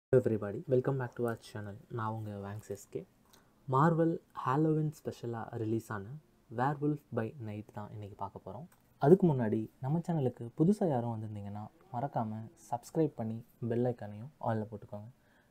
everybody welcome back to our channel நான் உங்கள் வேங்ஸ் எஸ்கே மார்வல் ஹாலோவின் ஸ்பெஷலாக ரிலீஸ் ஆன வேர்வுல்ஃப் பை நைட் தான் இன்றைக்கி பார்க்க போகிறோம் அதுக்கு முன்னாடி நம்ம சேனலுக்கு புதுசாக யாரும் வந்திருந்தீங்கன்னா மறக்காமல் சப்ஸ்கிரைப் பண்ணி பெல் ஐக்கானையும் ஆலில் போட்டுக்கோங்க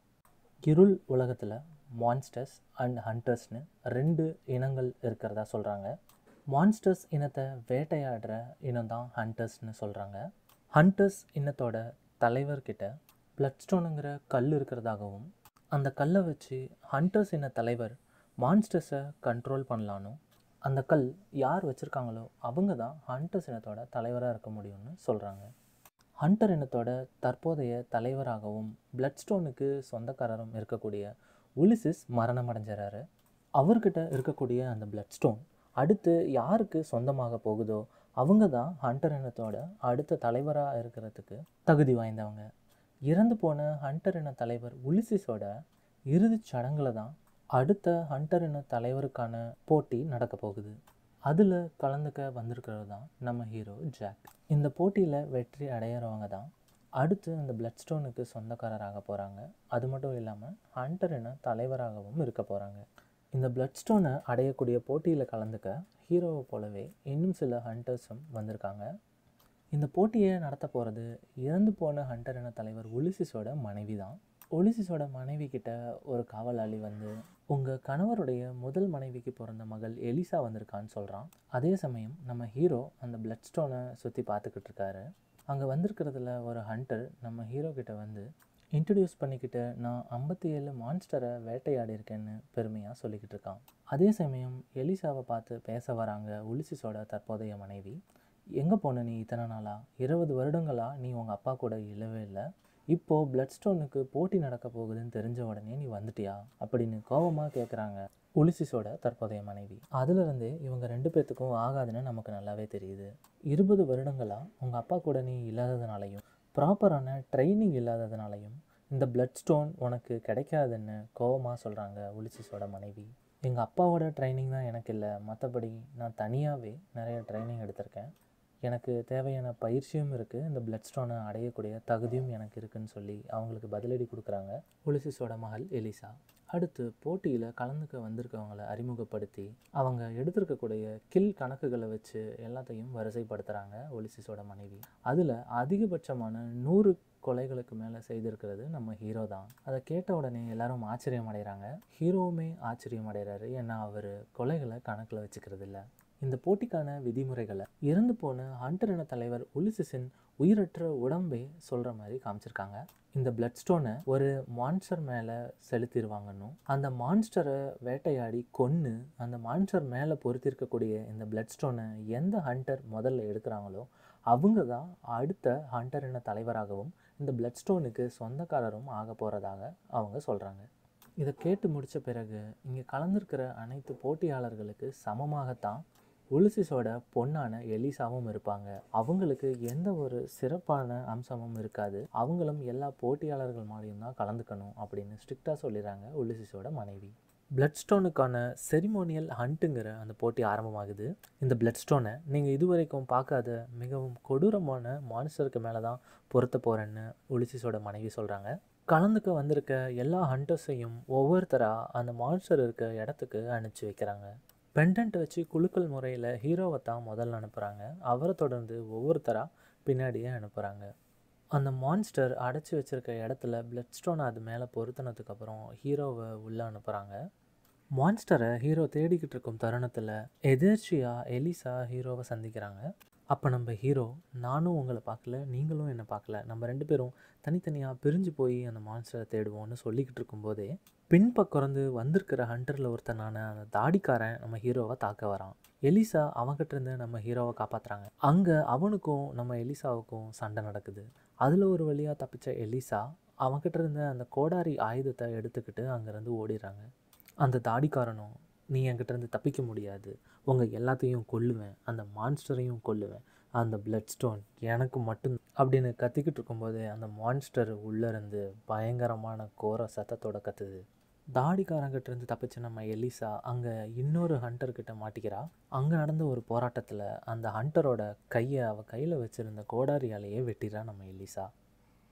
இருள் உலகத்தில் மான்ஸ்டர்ஸ் அண்ட் ஹண்டர்ஸ்னு ரெண்டு இனங்கள் இருக்கிறதா சொல்கிறாங்க மான்ஸ்டர்ஸ் இனத்தை வேட்டையாடுற இனம் தான் ஹண்டர்ஸ்னு சொல்கிறாங்க ஹண்டர்ஸ் இனத்தோட தலைவர்கிட்ட பிளட்ஸ்டோனுங்கிற கல் இருக்கிறதாகவும் அந்த கல்லை வச்சு ஹண்டர்ஸ் இன தலைவர் மான்ஸ்டர்ஸை கண்ட்ரோல் பண்ணலான்னு அந்த கல் யார் வச்சுருக்காங்களோ அவங்க தான் ஹண்டர்ஸ் இனத்தோட தலைவராக இருக்க முடியும்னு சொல்கிறாங்க ஹண்டர் இனத்தோட தற்போதைய தலைவராகவும் பிளட்ஸ்டோனுக்கு சொந்தக்காரரும் இருக்கக்கூடிய உலிசிஸ் மரணம் அடைஞ்சிறாரு அவர்கிட்ட இருக்கக்கூடிய அந்த பிளட்ஸ்டோன் அடுத்து யாருக்கு சொந்தமாக போகுதோ அவங்க தான் ஹண்டர் இனத்தோட அடுத்த தலைவராக இருக்கிறதுக்கு தகுதி வாய்ந்தவங்க இறந்து போன ஹண்டர் இன தலைவர் உலிசிஸோட இறுதிச் சடங்குல தான் அடுத்த ஹண்டர் இன தலைவருக்கான போட்டி நடக்க போகுது அதில் கலந்துக்க வந்திருக்கிறது தான் நம்ம ஹீரோ ஜாக் இந்த போட்டியில் வெற்றி அடையிறவங்க தான் அடுத்து அந்த பிளட் ஸ்டோனுக்கு சொந்தக்காரராக போகிறாங்க அது மட்டும் இல்லாமல் ஹண்டர் இன தலைவராகவும் இருக்க போகிறாங்க இந்த பிளட் ஸ்டோனை அடையக்கூடிய போட்டியில் கலந்துக்க ஹீரோவை போலவே இன்னும் சில ஹண்டர்ஸும் வந்திருக்காங்க இந்த போட்டியை நடத்த போகிறது இறந்து போன ஹண்டர் இன தலைவர் ஒலிசிஸோட மனைவி தான் ஒலிசிஸோட மனைவி கிட்ட ஒரு காவலாளி வந்து உங்கள் கணவருடைய முதல் மனைவிக்கு பிறந்த மகள் எலிசா வந்திருக்கான்னு சொல்கிறான் அதே சமயம் நம்ம ஹீரோ அந்த பிளட் ஸ்டோனை சுற்றி பார்த்துக்கிட்டு இருக்காரு அங்கே வந்திருக்கிறதுல ஒரு ஹண்டர் நம்ம ஹீரோ கிட்ட வந்து இன்ட்ரடியூஸ் பண்ணிக்கிட்டு நான் ஐம்பத்தி ஏழு மான்ஸ்டரை வேட்டையாடி இருக்கேன்னு பெருமையாக சொல்லிக்கிட்டு இருக்கான் அதே சமயம் எலிசாவை பார்த்து பேச வராங்க உலிசிஸோட தற்போதைய மனைவி எங்கே போன நீ இத்தனை நாளா இருபது வருடங்களாக நீ உங்கள் அப்பா கூட இல்லவே இல்லை இப்போது பிளட் ஸ்டோனுக்கு போட்டி நடக்க போகுதுன்னு தெரிஞ்ச உடனே நீ வந்துட்டியா அப்படின்னு கோபமாக கேட்குறாங்க உலிசிஸோட தற்போதைய மனைவி அதுலேருந்தே இவங்க ரெண்டு பேர்த்துக்கும் ஆகாதுன்னு நமக்கு நல்லாவே தெரியுது இருபது வருடங்களாக உங்கள் அப்பா கூட நீ இல்லாததுனாலையும் ப்ராப்பரான ட்ரைனிங் இல்லாததுனாலையும் இந்த பிளட் ஸ்டோன் உனக்கு கிடைக்காதுன்னு கோபமாக சொல்கிறாங்க உலிசிஸோட மனைவி எங்கள் அப்பாவோட ட்ரைனிங் தான் எனக்கு இல்லை மற்றபடி நான் தனியாகவே நிறைய ட்ரைனிங் எடுத்திருக்கேன் எனக்கு தேவையான பயிற்சியும் இருக்குது இந்த பிளட் ஸ்டோனை அடையக்கூடிய தகுதியும் எனக்கு இருக்குன்னு சொல்லி அவங்களுக்கு பதிலடி கொடுக்குறாங்க உலிசிஸோட மகள் எலிசா அடுத்து போட்டியில் கலந்துக்க வந்திருக்கவங்களை அறிமுகப்படுத்தி அவங்க எடுத்திருக்கக்கூடிய கில் கணக்குகளை வச்சு எல்லாத்தையும் வரிசைப்படுத்துகிறாங்க ஒலிசிஸோட மனைவி அதில் அதிகபட்சமான நூறு கொலைகளுக்கு மேலே செய்திருக்கிறது நம்ம ஹீரோ தான் அதை கேட்ட உடனே எல்லாரும் ஆச்சரியம் அடைகிறாங்க ஹீரோவுமே ஆச்சரியம் அடைகிறாரு ஏன்னா அவர் கொலைகளை கணக்கில் வச்சுக்கிறது இல்லை இந்த போட்டிக்கான விதிமுறைகளை இறந்து போன ஹண்டர் இன தலைவர் உலிசிஸின் உயிரற்ற உடம்பே சொல்கிற மாதிரி காமிச்சிருக்காங்க இந்த பிளட் ஸ்டோனை ஒரு மான்ஸ்டர் மேலே செலுத்திடுவாங்கன்னும் அந்த மான்ஸ்டரை வேட்டையாடி கொன்று அந்த மான்ஸ்டர் மேலே பொருத்திருக்கக்கூடிய இந்த பிளட் ஸ்டோனை எந்த ஹண்டர் முதல்ல எடுக்கிறாங்களோ அவங்க தான் அடுத்த ஹண்டர் இன தலைவராகவும் இந்த பிளட் ஸ்டோனுக்கு சொந்தக்காரரும் ஆக போகிறதாக அவங்க சொல்கிறாங்க இதை கேட்டு முடித்த பிறகு இங்கே கலந்துருக்கிற அனைத்து போட்டியாளர்களுக்கு சமமாகத்தான் உலிசிஸோட பொண்ணான எலிசாவும் இருப்பாங்க அவங்களுக்கு எந்த ஒரு சிறப்பான அம்சமும் இருக்காது அவங்களும் எல்லா போட்டியாளர்கள் மாதிரியும் தான் கலந்துக்கணும் அப்படின்னு ஸ்ட்ரிக்டாக சொல்லிடுறாங்க உலிசிஸோட மனைவி பிளட் ஸ்டோனுக்கான செரிமோனியல் ஹண்ட்டுங்கிற அந்த போட்டி ஆரம்பமாகுது இந்த பிளட் ஸ்டோனை நீங்கள் இதுவரைக்கும் பார்க்காத மிகவும் கொடூரமான மான்ஸ்டருக்கு மேலே தான் பொருத்த போகிறேன்னு உலிசிஸோட மனைவி சொல்கிறாங்க கலந்துக்க வந்திருக்க எல்லா ஹண்டர்ஸையும் ஒவ்வொருத்தராக அந்த மான்ஸ்டர் இருக்க இடத்துக்கு அனுப்பிச்சி வைக்கிறாங்க பெண்டன்ட் வச்சு குழுக்கள் முறையில் ஹீரோவை தான் முதல்ல அனுப்புகிறாங்க அவரை தொடர்ந்து ஒவ்வொருத்தராக பின்னாடியே அனுப்புகிறாங்க அந்த மான்ஸ்டர் அடைச்சி வச்சுருக்க இடத்துல பிளட் ஸ்டோன் அது மேலே பொருத்தினதுக்கப்புறம் ஹீரோவை உள்ளே அனுப்புகிறாங்க மான்ஸ்டரை ஹீரோ தேடிக்கிட்டு இருக்கும் தருணத்தில் எதிர்ச்சியாக எலிசா ஹீரோவை சந்திக்கிறாங்க அப்போ நம்ம ஹீரோ நானும் உங்களை பார்க்கல நீங்களும் என்னை பார்க்கல நம்ம ரெண்டு பேரும் தனித்தனியாக பிரிஞ்சு போய் அந்த மான்ஸ்டரை தேடுவோம்னு சொல்லிக்கிட்டு இருக்கும்போதே பின்பக்கறந்து வந்திருக்கிற ஹண்டரில் ஒருத்தனான அந்த தாடிக்காரன் நம்ம ஹீரோவை தாக்க வரான் எலிசா அவங்ககிட்ட இருந்து நம்ம ஹீரோவை காப்பாற்றுறாங்க அங்கே அவனுக்கும் நம்ம எலிசாவுக்கும் சண்டை நடக்குது அதில் ஒரு வழியாக தப்பிச்ச எலிசா அவங்ககிட்ட இருந்த அந்த கோடாரி ஆயுதத்தை எடுத்துக்கிட்டு அங்கேருந்து ஓடிடுறாங்க அந்த தாடிக்காரனும் நீ என்கிட்ட இருந்து தப்பிக்க முடியாது உங்கள் எல்லாத்தையும் கொல்லுவேன் அந்த மான்ஸ்டரையும் கொல்லுவேன் அந்த பிளட் ஸ்டோன் எனக்கு மட்டும் அப்படின்னு கத்திக்கிட்டு இருக்கும்போது அந்த மான்ஸ்டர் உள்ளேருந்து பயங்கரமான கோர சத்தத்தோட கத்துது தாடிக்காரங்கிட்ட இருந்து தப்பிச்ச நம்ம எலிசா அங்கே இன்னொரு ஹண்டர்கிட்ட மாட்டிக்கிறா அங்கே நடந்த ஒரு போராட்டத்தில் அந்த ஹண்டரோட கையை அவள் கையில் வச்சுருந்த கோடாரியாலேயே வெட்டிடுறா நம்ம எலிசா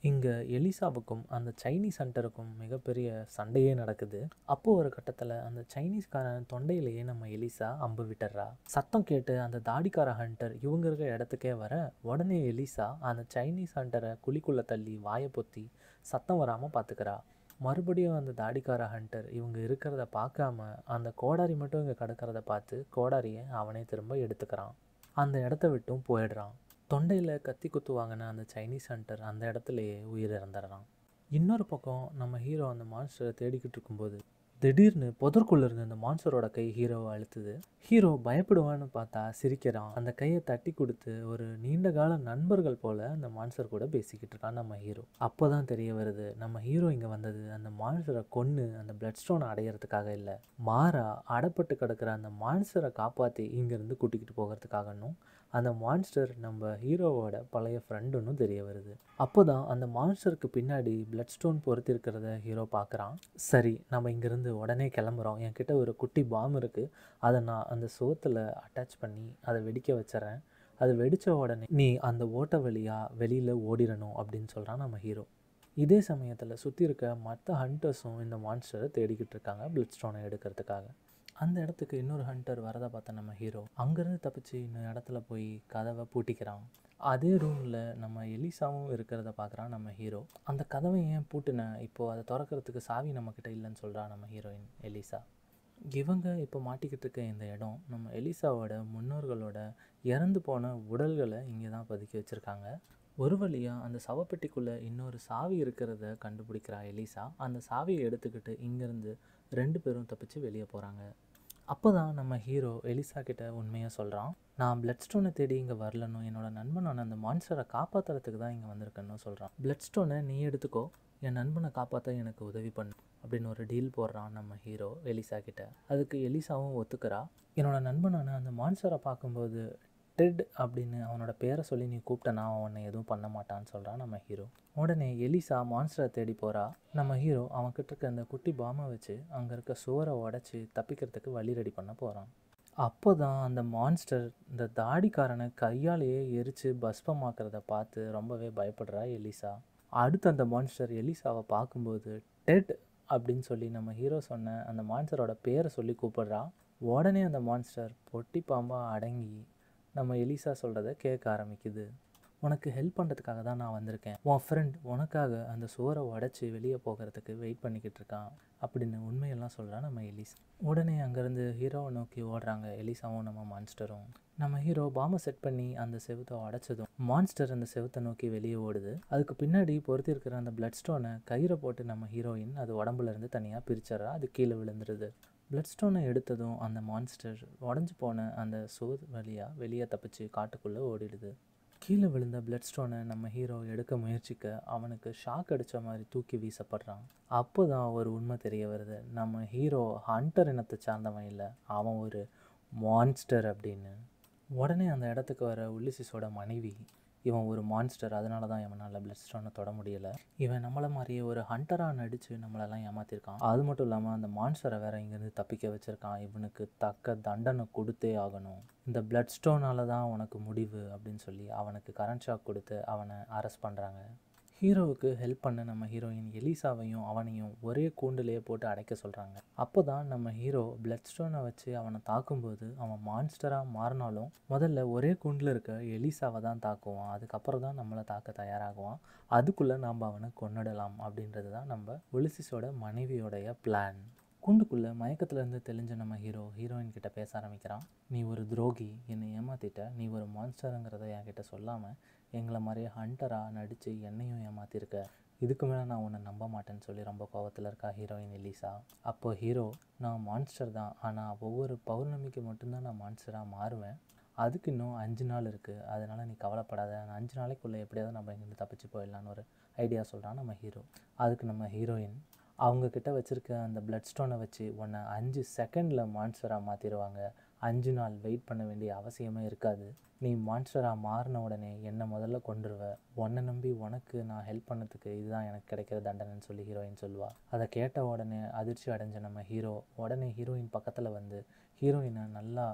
இங்கே எலிசாவுக்கும் அந்த சைனீஸ் ஹண்டருக்கும் மிகப்பெரிய சண்டையே நடக்குது அப்போது ஒரு கட்டத்தில் அந்த சைனீஸ்காரன் தொண்டையிலேயே நம்ம எலிசா அம்பு விட்டுறா சத்தம் கேட்டு அந்த தாடிக்கார ஹண்டர் இவங்க இருக்கிற இடத்துக்கே வர உடனே எலிசா அந்த சைனீஸ் ஹண்டரை குழிக்குள்ளே தள்ளி வாயை பொத்தி சத்தம் வராமல் பார்த்துக்கிறா மறுபடியும் அந்த தாடிக்கார ஹண்டர் இவங்க இருக்கிறத பார்க்காம அந்த கோடாரி மட்டும் இங்கே கிடக்கிறத பார்த்து கோடாரியை அவனே திரும்ப எடுத்துக்கிறான் அந்த இடத்த விட்டும் போயிடுறான் தொண்டையில் கத்தி குத்து வாங்கின அந்த சைனீஸ் ஹண்டர் அந்த இடத்துலையே உயிர் இறந்துடுறான் இன்னொரு பக்கம் நம்ம ஹீரோ அந்த மான்ஸ்டரை தேடிக்கிட்டு இருக்கும்போது திடீர்னு புதற்குள்ள இருந்த அந்த மான்ஸ்டரோட கை ஹீரோவை அழுத்துது ஹீரோ பயப்படுவான்னு பார்த்தா சிரிக்கிறான் அந்த கையை தட்டி கொடுத்து ஒரு நீண்ட கால நண்பர்கள் போல அந்த மான்ஸ்டர் கூட பேசிக்கிட்டு இருக்கான் நம்ம ஹீரோ அப்போ தான் தெரிய வருது நம்ம ஹீரோ இங்கே வந்தது அந்த மான்ஸ்டரை கொன்று அந்த பிளட் ஸ்டோனை அடையிறதுக்காக இல்லை மாறா அடப்பட்டு கிடக்கிற அந்த மான்ஸ்டரை காப்பாற்றி இங்கேருந்து கூட்டிக்கிட்டு போகிறதுக்காகணும் அந்த மான்ஸ்டர் நம்ம ஹீரோவோட பழைய ஃப்ரெண்டுன்னு தெரிய வருது அப்போ தான் அந்த மான்ஸ்டருக்கு பின்னாடி பிளட் ஸ்டோன் பொறுத்திருக்கிறத ஹீரோ பார்க்குறான் சரி நம்ம இங்கேருந்து உடனே கிளம்புறோம் என்கிட்ட ஒரு குட்டி பாம் இருக்குது அதை நான் அந்த சோத்தில் அட்டாச் பண்ணி அதை வெடிக்க வச்சிடறேன் அது வெடித்த உடனே நீ அந்த ஓட்ட வழியாக வெளியில் ஓடிடணும் அப்படின்னு சொல்கிறான் நம்ம ஹீரோ இதே சமயத்தில் சுற்றி இருக்க மற்ற ஹண்டர்ஸும் இந்த மான்ஸ்டரை தேடிக்கிட்டு இருக்காங்க பிளட் ஸ்டோனை எடுக்கிறதுக்காக அந்த இடத்துக்கு இன்னொரு ஹண்டர் வரதை பார்த்த நம்ம ஹீரோ அங்கேருந்து தப்பிச்சு இன்னொரு இடத்துல போய் கதவை பூட்டிக்கிறான் அதே ரூமில் நம்ம எலிசாவும் இருக்கிறத பார்க்குறான் நம்ம ஹீரோ அந்த கதவை ஏன் பூட்டின இப்போது அதை திறக்கிறதுக்கு சாவி நம்மக்கிட்ட இல்லைன்னு சொல்கிறா நம்ம ஹீரோயின் எலிசா இவங்க இப்போ மாட்டிக்கிட்டு இருக்க இந்த இடம் நம்ம எலிசாவோட முன்னோர்களோட இறந்து போன உடல்களை இங்கே தான் பதுக்கி வச்சுருக்காங்க ஒரு வழியாக அந்த சவப்பெட்டிக்குள்ளே இன்னொரு சாவி இருக்கிறத கண்டுபிடிக்கிறா எலிசா அந்த சாவியை எடுத்துக்கிட்டு இங்கேருந்து ரெண்டு பேரும் தப்பிச்சு வெளியே போகிறாங்க அப்போ தான் நம்ம ஹீரோ எலிசா கிட்ட உண்மையாக சொல்கிறான் நான் பிளட் ஸ்டோனை தேடி இங்கே வரலனும் என்னோட நண்பனான அந்த மான்ஸ்டரை காப்பாற்றுறதுக்கு தான் இங்கே வந்திருக்கேன்னு சொல்கிறான் பிளட் ஸ்டோனை நீ எடுத்துக்கோ என் நண்பனை காப்பாற்ற எனக்கு உதவி பண்ணு அப்படின்னு ஒரு டீல் போடுறான் நம்ம ஹீரோ எலிசா கிட்ட அதுக்கு எலிசாவும் ஒத்துக்கிறா என்னோட நண்பனான அந்த மான்ஸ்டரை பார்க்கும்போது டெட் அப்படின்னு அவனோட பேரை சொல்லி நீ கூப்பிட்டனா அவன் உன்னை எதுவும் பண்ண மாட்டான்னு சொல்கிறான் நம்ம ஹீரோ உடனே எலிசா மான்ஸ்டரை தேடி போகிறா நம்ம ஹீரோ அவன்கிட்ட இருக்க அந்த குட்டி பாமை வச்சு அங்கே இருக்க சுவரை உடச்சி தப்பிக்கிறதுக்கு வழி ரெடி பண்ண போகிறான் அப்போ தான் அந்த மான்ஸ்டர் இந்த தாடிக்காரனை கையாலேயே எரித்து பஸ்பமாக்குறத பார்த்து ரொம்பவே பயப்படுறா எலிசா அடுத்து அந்த மான்ஸ்டர் எலிசாவை பார்க்கும்போது டெட் அப்படின்னு சொல்லி நம்ம ஹீரோ சொன்ன அந்த மான்ஸ்டரோட பேரை சொல்லி கூப்பிடுறா உடனே அந்த மான்ஸ்டர் பொட்டி பாம்பாக அடங்கி நம்ம எலிசா சொல்கிறத கேட்க ஆரம்பிக்குது உனக்கு ஹெல்ப் பண்ணுறதுக்காக தான் நான் வந்திருக்கேன் உன் ஃப்ரெண்ட் உனக்காக அந்த சுவரை உடச்சி வெளியே போகிறதுக்கு வெயிட் பண்ணிக்கிட்டு இருக்கான் அப்படின்னு உண்மையெல்லாம் சொல்கிறான் நம்ம எலிசா உடனே அங்கேருந்து ஹீரோவை நோக்கி ஓடுறாங்க எலிசாவும் நம்ம மான்ஸ்டரும் நம்ம ஹீரோ பாம்பை செட் பண்ணி அந்த செவுத்தை உடச்சதும் மான்ஸ்டர் அந்த செவுத்தை நோக்கி வெளியே ஓடுது அதுக்கு பின்னாடி பொருத்தி இருக்கிற அந்த பிளட் ஸ்டோனை கயிறை போட்டு நம்ம ஹீரோயின் அது உடம்புல இருந்து தனியாக பிரிச்சிடறா அது கீழே விழுந்துருது பிளட் ஸ்டோனை எடுத்ததும் அந்த மான்ஸ்டர் உடஞ்சி போன அந்த சுவர் வழியாக வெளியே தப்பிச்சு காட்டுக்குள்ளே ஓடிடுது கீழே விழுந்த பிளட் ஸ்டோனை நம்ம ஹீரோ எடுக்க முயற்சிக்க அவனுக்கு ஷாக் அடித்த மாதிரி தூக்கி வீசப்படுறான் அப்போ தான் ஒரு உண்மை தெரிய வருது நம்ம ஹீரோ ஹண்டர் இனத்தை சார்ந்தவன் இல்லை அவன் ஒரு மான்ஸ்டர் அப்படின்னு உடனே அந்த இடத்துக்கு வர உல்லிசிஸோட மனைவி இவன் ஒரு மான்ஸ்டர் அதனால தான் இவனால் பிளட் ஸ்டோனை தொட முடியலை இவன் நம்மளை மாதிரியே ஒரு ஹண்டராக நடித்து நம்மளெல்லாம் ஏமாற்றிருக்கான் அது மட்டும் இல்லாமல் அந்த மான்ஸ்டரை வேற இங்கேருந்து தப்பிக்க வச்சுருக்கான் இவனுக்கு தக்க தண்டனை கொடுத்தே ஆகணும் இந்த பிளட் ஸ்டோனால தான் உனக்கு முடிவு அப்படின்னு சொல்லி அவனுக்கு கரண்ட் ஷாக் கொடுத்து அவனை அரெஸ்ட் பண்ணுறாங்க ஹீரோவுக்கு ஹெல்ப் பண்ண நம்ம ஹீரோயின் எலிசாவையும் அவனையும் ஒரே கூண்டுலேயே போட்டு அடைக்க சொல்கிறாங்க அப்போ தான் நம்ம ஹீரோ பிளட் ஸ்டோனை வச்சு அவனை தாக்கும்போது அவன் மான்ஸ்டராக மாறினாலும் முதல்ல ஒரே கூண்டில் இருக்க எலிசாவை தான் தாக்குவான் அதுக்கப்புறம் தான் நம்மளை தாக்க தயாராகுவான் அதுக்குள்ளே நாம் அவனை கொன்னிடலாம் அப்படின்றது தான் நம்ம ஒலிசிஸோட மனைவியோடைய பிளான் கூண்டுக்குள்ளே மயக்கத்துலேருந்து தெளிஞ்ச நம்ம ஹீரோ ஹீரோயின் கிட்ட பேச ஆரம்பிக்கிறான் நீ ஒரு துரோகி என்னை ஏமாத்திட்ட நீ ஒரு மான்ஸ்டருங்கிறத என்கிட்ட சொல்லாமல் எங்களை மாதிரியே ஹண்டராக நடித்து என்னையும் ஏமாத்திருக்க இதுக்கு மேலே நான் உன்னை நம்ப மாட்டேன்னு சொல்லி ரொம்ப கோவத்தில் இருக்கா ஹீரோயின் எலிசா அப்போ ஹீரோ நான் மான்ஸ்டர் தான் ஆனால் ஒவ்வொரு பௌர்ணமிக்கு மட்டும்தான் நான் மான்ஸ்டராக மாறுவேன் அதுக்கு இன்னும் அஞ்சு நாள் இருக்குது அதனால் நீ கவலைப்படாத அந்த அஞ்சு நாளைக்குள்ளே எப்படியாவது நம்ம இங்கேருந்து தப்பிச்சு போயிடலான்னு ஒரு ஐடியா சொல்கிறான் நம்ம ஹீரோ அதுக்கு நம்ம ஹீரோயின் அவங்கக்கிட்ட வச்சுருக்க அந்த பிளட் ஸ்டோனை வச்சு உன்னை அஞ்சு செகண்டில் மான்ஸ்டராக மாற்றிடுவாங்க அஞ்சு நாள் வெயிட் பண்ண வேண்டிய அவசியமே இருக்காது நீ மான்ஸ்டராக மாறின உடனே என்னை முதல்ல கொண்டுருவ உன்னை நம்பி உனக்கு நான் ஹெல்ப் பண்ணதுக்கு இதுதான் எனக்கு கிடைக்கிற தண்டனைன்னு சொல்லி ஹீரோயின் சொல்லுவா அதை கேட்ட உடனே அதிர்ச்சி அடைஞ்ச நம்ம ஹீரோ உடனே ஹீரோயின் பக்கத்தில் வந்து ஹீரோயினை நல்லா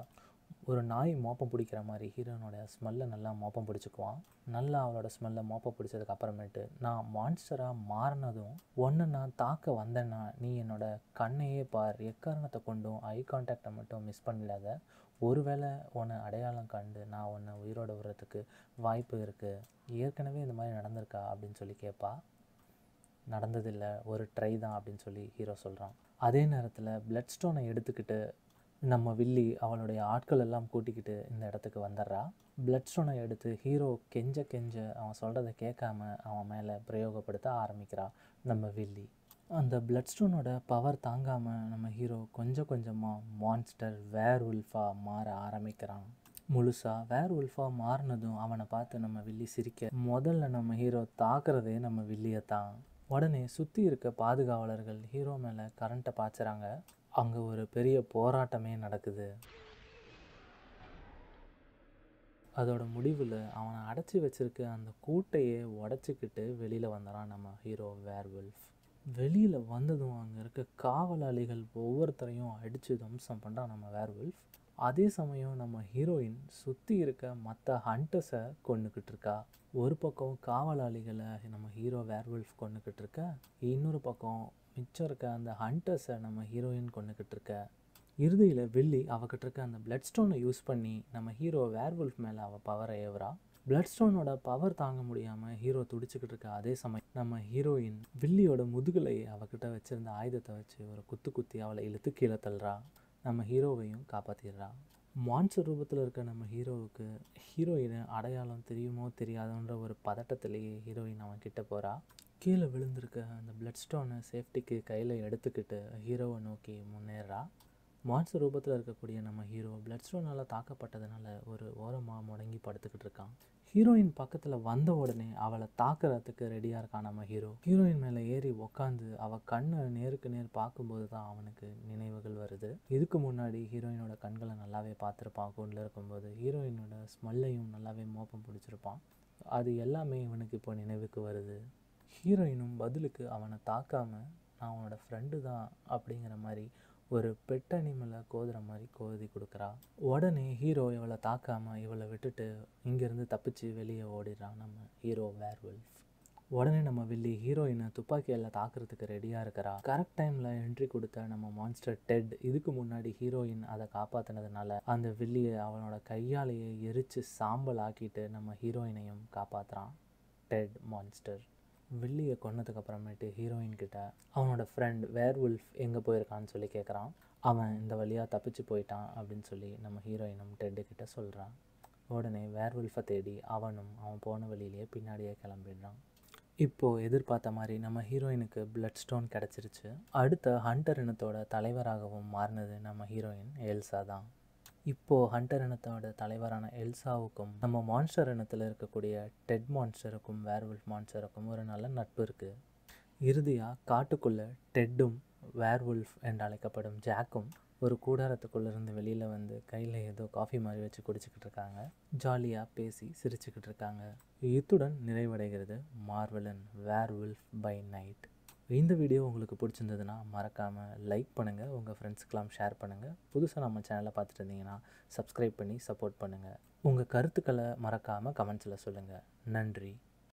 ஒரு நாய் மோப்பம் பிடிக்கிற மாதிரி ஹீரோயினோட ஸ்மெல்லை நல்லா மோப்பம் பிடிச்சிக்குவான் நல்லா அவளோட ஸ்மெல்லை மோப்பம் பிடிச்சதுக்கு அப்புறமேட்டு நான் மான்ஸ்டராக மாறினதும் ஒன்று நான் தாக்க வந்தேன்னா நீ என்னோட கண்ணையே பார் எக்காரணத்தை கொண்டும் ஐ கான்டாக்டை மட்டும் மிஸ் பண்ணிடாத ஒருவேளை உன்னை அடையாளம் கண்டு நான் உன்னை உயிரோட விடுறதுக்கு வாய்ப்பு இருக்குது ஏற்கனவே இந்த மாதிரி நடந்திருக்கா அப்படின்னு சொல்லி கேட்பா நடந்ததில்லை ஒரு ட்ரை தான் அப்படின்னு சொல்லி ஹீரோ சொல்கிறான் அதே நேரத்தில் பிளட் ஸ்டோனை எடுத்துக்கிட்டு நம்ம வில்லி அவளுடைய ஆட்கள் எல்லாம் கூட்டிக்கிட்டு இந்த இடத்துக்கு வந்துடுறா பிளட் ஸ்டோனை எடுத்து ஹீரோ கெஞ்ச கெஞ்ச அவன் சொல்கிறத கேட்காம அவன் மேலே பிரயோகப்படுத்த ஆரம்பிக்கிறா நம்ம வில்லி அந்த பிளட் ஸ்டோனோட பவர் தாங்காமல் நம்ம ஹீரோ கொஞ்சம் கொஞ்சமாக மான்ஸ்டர் வேர் உல்ஃபாக மாற ஆரம்பிக்கிறான் முழுசாக வேர் உல்ஃபாக மாறினதும் அவனை பார்த்து நம்ம வில்லி சிரிக்க முதல்ல நம்ம ஹீரோ தாக்குறதே நம்ம வில்லியை தான் உடனே சுற்றி இருக்க பாதுகாவலர்கள் ஹீரோ மேலே கரண்ட்டை பாய்ச்சுறாங்க அங்கே ஒரு பெரிய போராட்டமே நடக்குது அதோட முடிவில் அவனை அடைச்சி வச்சிருக்க அந்த கூட்டையே உடச்சிக்கிட்டு வெளியில் வந்துடான் நம்ம ஹீரோ வேர்வெல்ஃப் வெளியில் வந்ததும் அங்கே இருக்க காவலாளிகள் ஒவ்வொருத்தரையும் அடித்து தம்சம் பண்ணுறான் நம்ம வேர்வெல்ஃப் அதே சமயம் நம்ம ஹீரோயின் சுற்றி இருக்க மற்ற ஹண்டர்ஸை கொண்டுக்கிட்டு இருக்கா ஒரு பக்கம் காவலாளிகளை நம்ம ஹீரோ வேர்வெல்ஃப் கொண்டுக்கிட்டு இருக்க இன்னொரு பக்கம் மிச்சம் இருக்க அந்த ஹண்டர்ஸை நம்ம ஹீரோயின் கொண்டுக்கிட்டு இருக்க இறுதியில் வெள்ளி அவகிட்ட இருக்க அந்த பிளட் ஸ்டோனை யூஸ் பண்ணி நம்ம ஹீரோ வேர்வெல்ஃப் மேலே அவள் பவரை ஏவுறா பிளட் ஸ்டோனோட பவர் தாங்க முடியாமல் ஹீரோ துடிச்சுக்கிட்டு இருக்க அதே சமயம் நம்ம ஹீரோயின் வில்லியோட முதுகலை அவகிட்ட வச்சிருந்த ஆயுதத்தை வச்சு ஒரு குத்து குத்தி அவளை இழுத்து கீழே தள்ளுறா நம்ம ஹீரோவையும் காப்பாற்றிடுறா மான்சர் ரூபத்தில் இருக்க நம்ம ஹீரோவுக்கு ஹீரோயினை அடையாளம் தெரியுமோ தெரியாதோன்ற ஒரு பதட்டத்திலேயே ஹீரோயின் அவன் கிட்ட போகிறா கீழே விழுந்திருக்க அந்த பிளட் ஸ்டோனை சேஃப்டிக்கு கையில் எடுத்துக்கிட்டு ஹீரோவை நோக்கி முன்னேறா மான்சர் ரூபத்தில் இருக்கக்கூடிய நம்ம ஹீரோ பிளட் ஸ்டோனால் தாக்கப்பட்டதுனால ஒரு ஓரமாக முடங்கி படுத்துக்கிட்டு இருக்கான் ஹீரோயின் பக்கத்தில் வந்த உடனே அவளை தாக்குறதுக்கு ரெடியாக இருக்கான் நம்ம ஹீரோ ஹீரோயின் மேலே ஏறி உக்காந்து அவள் கண்ணை நேருக்கு நேர் பார்க்கும்போது தான் அவனுக்கு நினைவுகள் வருது இதுக்கு முன்னாடி ஹீரோயினோட கண்களை நல்லாவே பார்த்துருப்பான் கூண்டில் இருக்கும்போது ஹீரோயினோட ஸ்மெல்லையும் நல்லாவே மோப்பம் பிடிச்சிருப்பான் அது எல்லாமே இவனுக்கு இப்போ நினைவுக்கு வருது ஹீரோயினும் பதிலுக்கு அவனை தாக்காமல் நான் அவனோட ஃப்ரெண்டு தான் அப்படிங்கிற மாதிரி ஒரு பெட் அனிமலை கோதுற மாதிரி கோதி கொடுக்குறா உடனே ஹீரோ இவளை தாக்காமல் இவளை விட்டுட்டு இங்கேருந்து தப்பிச்சு வெளியே ஓடிடுறான் நம்ம ஹீரோ வேர்வெல்ஃப் உடனே நம்ம வில்லி ஹீரோயினை துப்பாக்கியால் தாக்குறதுக்கு ரெடியாக இருக்கிறா கரெக்ட் டைமில் என்ட்ரி கொடுத்த நம்ம மான்ஸ்டர் டெட் இதுக்கு முன்னாடி ஹீரோயின் அதை காப்பாற்றினதுனால அந்த வில்லியை அவனோட கையாலேயே எரித்து சாம்பல் ஆக்கிட்டு நம்ம ஹீரோயினையும் காப்பாற்றுறான் டெட் மான்ஸ்டர் வில்லியை கொன்னதுக்கு அப்புறமேட்டு ஹீரோயின் கிட்ட அவனோட ஃப்ரெண்ட் வேர் உல்ஃப் எங்கே போயிருக்கான்னு சொல்லி கேட்குறான் அவன் இந்த வழியாக தப்பிச்சு போயிட்டான் அப்படின்னு சொல்லி நம்ம ஹீரோயினும் டெட்டு கிட்ட சொல்கிறான் உடனே வேர் உல்ஃபை தேடி அவனும் அவன் போன வழியிலேயே பின்னாடியே கிளம்பிடுறான் இப்போது எதிர்பார்த்த மாதிரி நம்ம ஹீரோயினுக்கு பிளட் ஸ்டோன் கிடச்சிருச்சு அடுத்த ஹண்டர் இனத்தோட தலைவராகவும் மாறினது நம்ம ஹீரோயின் எல்சா தான் இப்போது ஹண்டர் இனத்தோட தலைவரான எல்சாவுக்கும் நம்ம மான்ஸ்டர் இனத்தில் இருக்கக்கூடிய டெட் மான்ஸ்டருக்கும் வேர்வல்ஃப் மான்ஸ்டருக்கும் ஒரு நல்ல நட்பு இருக்குது இறுதியாக காட்டுக்குள்ளே டெட்டும் வேர்வுல்ஃப் என்று அழைக்கப்படும் ஜாக்கும் ஒரு கூடாரத்துக்குள்ளே இருந்து வெளியில் வந்து கையில் ஏதோ காஃபி மாதிரி வச்சு குடிச்சிக்கிட்டு இருக்காங்க ஜாலியாக பேசி சிரிச்சுக்கிட்டு இருக்காங்க இத்துடன் நிறைவடைகிறது மார்வலன் வேர்வுல்ஃப் பை நைட் இந்த வீடியோ உங்களுக்கு பிடிச்சிருந்ததுன்னா மறக்காமல் லைக் பண்ணுங்கள் உங்கள் ஃப்ரெண்ட்ஸுக்கெல்லாம் ஷேர் பண்ணுங்கள் புதுசாக நம்ம சேனலை பார்த்துட்டு இருந்தீங்கன்னா சப்ஸ்கிரைப் பண்ணி சப்போர்ட் பண்ணுங்கள் உங்கள் கருத்துக்களை மறக்காமல் கமெண்ட்ஸில் சொல்லுங்கள் நன்றி